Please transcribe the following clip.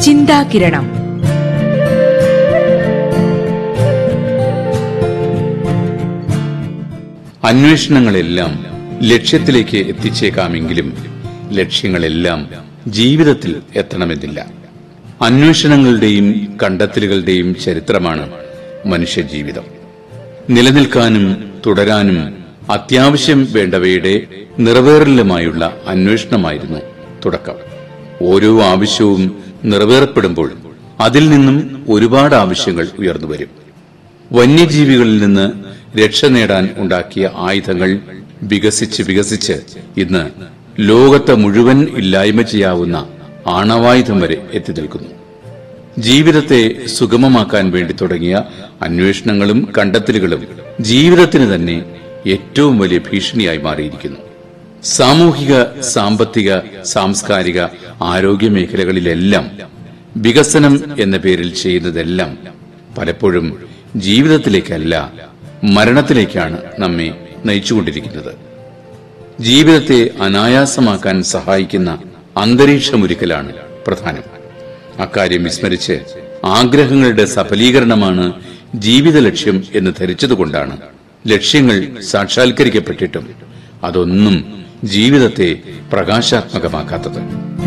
ചിന്താകിരണം അന്വേഷണങ്ങളെല്ലാം ലക്ഷ്യത്തിലേക്ക് എത്തിച്ചേക്കാമെങ്കിലും ലക്ഷ്യങ്ങളെല്ലാം ജീവിതത്തിൽ എത്തണമെന്നില്ല അന്വേഷണങ്ങളുടെയും കണ്ടെത്തലുകളുടെയും ചരിത്രമാണ് മനുഷ്യജീവിതം നിലനിൽക്കാനും തുടരാനും അത്യാവശ്യം വേണ്ടവയുടെ നിറവേറലുമായുള്ള അന്വേഷണമായിരുന്നു തുടക്കം ഓരോ ആവശ്യവും നിറവേറപ്പെടുമ്പോൾ അതിൽ നിന്നും ഒരുപാട് ആവശ്യങ്ങൾ ഉയർന്നുവരും വന്യജീവികളിൽ നിന്ന് രക്ഷ നേടാൻ ഉണ്ടാക്കിയ ആയുധങ്ങൾ വികസിച്ച് വികസിച്ച് ഇന്ന് ലോകത്തെ മുഴുവൻ ഇല്ലായ്മ ചെയ്യാവുന്ന ആണവായുധം വരെ എത്തി നിൽക്കുന്നു ജീവിതത്തെ സുഗമമാക്കാൻ വേണ്ടി തുടങ്ങിയ അന്വേഷണങ്ങളും കണ്ടെത്തലുകളും ജീവിതത്തിന് തന്നെ ഏറ്റവും വലിയ ഭീഷണിയായി മാറിയിരിക്കുന്നു സാമൂഹിക സാമ്പത്തിക സാംസ്കാരിക ആരോഗ്യ മേഖലകളിലെല്ലാം വികസനം എന്ന പേരിൽ ചെയ്യുന്നതെല്ലാം പലപ്പോഴും ജീവിതത്തിലേക്കല്ല മരണത്തിലേക്കാണ് നമ്മെ നയിച്ചുകൊണ്ടിരിക്കുന്നത് ജീവിതത്തെ അനായാസമാക്കാൻ സഹായിക്കുന്ന അന്തരീക്ഷമൊരുക്കലാണ് പ്രധാനം അക്കാര്യം വിസ്മരിച്ച് ആഗ്രഹങ്ങളുടെ സഫലീകരണമാണ് ജീവിത ലക്ഷ്യം എന്ന് ധരിച്ചതുകൊണ്ടാണ് ലക്ഷ്യങ്ങൾ സാക്ഷാത്കരിക്കപ്പെട്ടിട്ടും അതൊന്നും ജീവിതത്തെ പ്രകാശാത്മകമാക്കാത്തത്